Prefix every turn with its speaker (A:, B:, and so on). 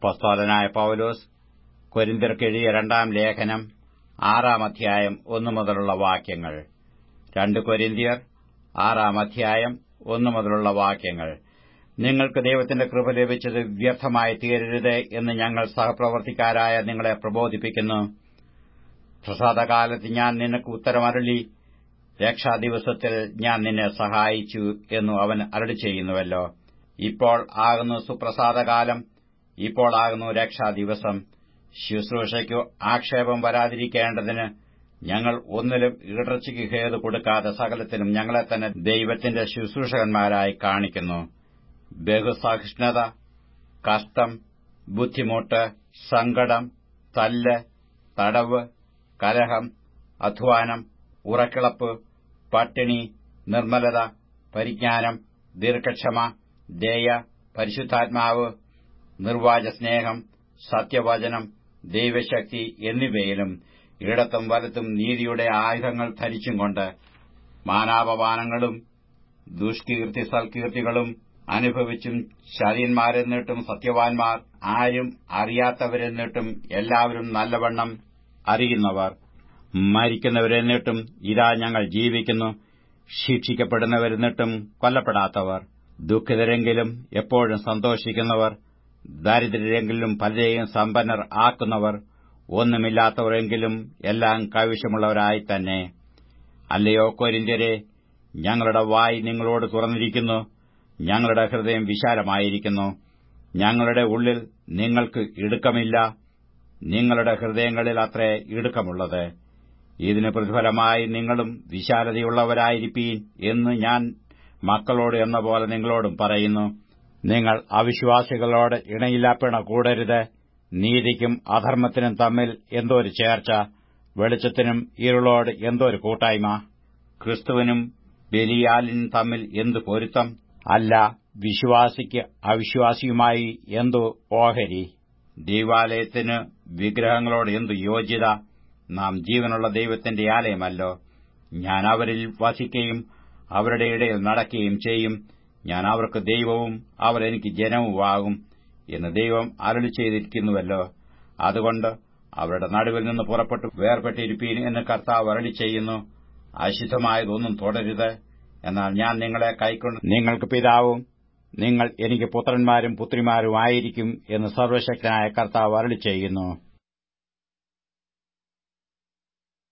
A: അപ്പസ്തോലനായ പൌലോസ് കൊരിന്തിർക്കെഴുതിയ രണ്ടാം ലേഖനം ആറാം അധ്യായം ഒന്നു മുതലുള്ള വാക്യങ്ങൾ രണ്ട് കൊരിന്തിയർ ആറാം അധ്യായം ഒന്നു മുതലുള്ള വാക്യങ്ങൾ നിങ്ങൾക്ക് ദൈവത്തിന്റെ കൃപ ലഭിച്ചത് വ്യർത്ഥമായി തീരരുത് എന്ന് ഞങ്ങൾ സഹപ്രവർത്തിക്കാരായ നിങ്ങളെ പ്രബോധിപ്പിക്കുന്നു പ്രസാദകാലത്ത് ഞാൻ നിനക്ക് ഉത്തരമരുളി രക്ഷാദിവസത്തിൽ ഞാൻ നിന്നെ സഹായിച്ചു എന്നു അവൻ അരളി ചെയ്യുന്നുവല്ലോ ഇപ്പോൾ ആകുന്നു സുപ്രസാദകാലം ഇപ്പോൾ ആകുന്നു രക്ഷാദിവസം ശുശ്രൂഷയ്ക്കു ആക്ഷേപം വരാതിരിക്കേണ്ടതിന് ഞങ്ങൾ ഒന്നിലും ഇടർച്ചയ്ക്ക് ഹേതു കൊടുക്കാതെ സകലത്തിനും ഞങ്ങളെ തന്നെ ദൈവത്തിന്റെ ശുശ്രൂഷകന്മാരായി കാണിക്കുന്നു ബഹുസഹിഷ്ണുത കഷ്ടം ബുദ്ധിമുട്ട് സങ്കടം തല്ല് തടവ് കലഹം അധ്വാനം ഉറക്കിളപ്പ് പട്ടിണി നിർമ്മലത പരിജ്ഞാനം ദീർഘക്ഷമ ദയ പരിശുദ്ധാത്മാവ് നിർവാച സ്നേഹം സത്യവചനം ദൈവശക്തി എന്നിവയിലും ഇടത്തും വലത്തും നീതിയുടെ ആയുധങ്ങൾ ധരിച്ചും കൊണ്ട് മാനാപമാനങ്ങളും ദുഷ്കീർത്തി സൽകീർത്തികളും അനുഭവിച്ചും ശരീന്മാരെന്നിട്ടും സത്യവാൻമാർ ആരും അറിയാത്തവരെന്നിട്ടും എല്ലാവരും നല്ലവണ്ണം അറിയുന്നവർ മരിക്കുന്നവരെന്നിട്ടും ഇതാ ഞങ്ങൾ ജീവിക്കുന്നു ശിക്ഷിക്കപ്പെടുന്നവരെന്നിട്ടും കൊല്ലപ്പെടാത്തവർ ദുഃഖിതരെങ്കിലും എപ്പോഴും സന്തോഷിക്കുന്നവർ ദരിദ്രരെങ്കിലും പലരെയും സമ്പന്നർ ആക്കുന്നവർ ഒന്നുമില്ലാത്തവരെങ്കിലും എല്ലാം കൈവശമുള്ളവരായി തന്നെ അല്ലയോ കൊരിന്ത്യരെ ഞങ്ങളുടെ വായി നിങ്ങളോട് തുറന്നിരിക്കുന്നു ഞങ്ങളുടെ ഹൃദയം വിശാലമായിരിക്കുന്നു ഞങ്ങളുടെ ഉള്ളിൽ നിങ്ങൾക്ക് ഇടുക്കമില്ല നിങ്ങളുടെ ഹൃദയങ്ങളിൽ അത്രേ ഇടുക്കമുള്ളത് ഇതിന് പ്രതിഫലമായി നിങ്ങളും വിശാലതയുള്ളവരായിരിപ്പീൻ എന്ന് ഞാൻ മക്കളോട് എന്ന പോലെ നിങ്ങളോടും പറയുന്നു നിങ്ങൾ അവിശ്വാസികളോട് ഇണയില്ലാപ്പിണ കൂടരുത് നീതിക്കും അധർമ്മത്തിനും തമ്മിൽ എന്തോരു ചേർച്ച വെളിച്ചത്തിനും ഇരുളോട് എന്തോരു കൂട്ടായ്മ ക്രിസ്തുവിനും ബലിയാലിനും തമ്മിൽ എന്തു പൊരുത്തം അല്ല വിശ്വാസിക്ക് അവിശ്വാസിയുമായി എന്തു ഓഹരി ദൈവാലയത്തിന് വിഗ്രഹങ്ങളോട് എന്തു യോഗ്യത നാം ജീവനുള്ള ദൈവത്തിന്റെ ആലയമല്ലോ ഞാൻ അവരിൽ വസിക്കുകയും അവരുടെ ഇടയിൽ നടക്കുകയും ചെയ്യും ഞാൻ അവർക്ക് ദൈവവും അവർ എനിക്ക് ജനവുമാകും എന്ന് ദൈവം അരളി ചെയ്തിരിക്കുന്നുവല്ലോ അതുകൊണ്ട് അവരുടെ നടുവിൽ നിന്ന് പുറപ്പെട്ടു വേർപെട്ടിരിപ്പീൻ എന്ന് കർത്താവ് അരളി ചെയ്യുന്നു അശുദ്ധമായതൊന്നും തുടരുത് എന്നാൽ ഞാൻ നിങ്ങളെ കൈക്കൊണ്ട് നിങ്ങൾക്ക് പിതാവും നിങ്ങൾ എനിക്ക് പുത്രന്മാരും പുത്രിമാരുമായിരിക്കും എന്ന് സർവശക്തനായ കർത്താവ് അരളി ചെയ്യുന്നു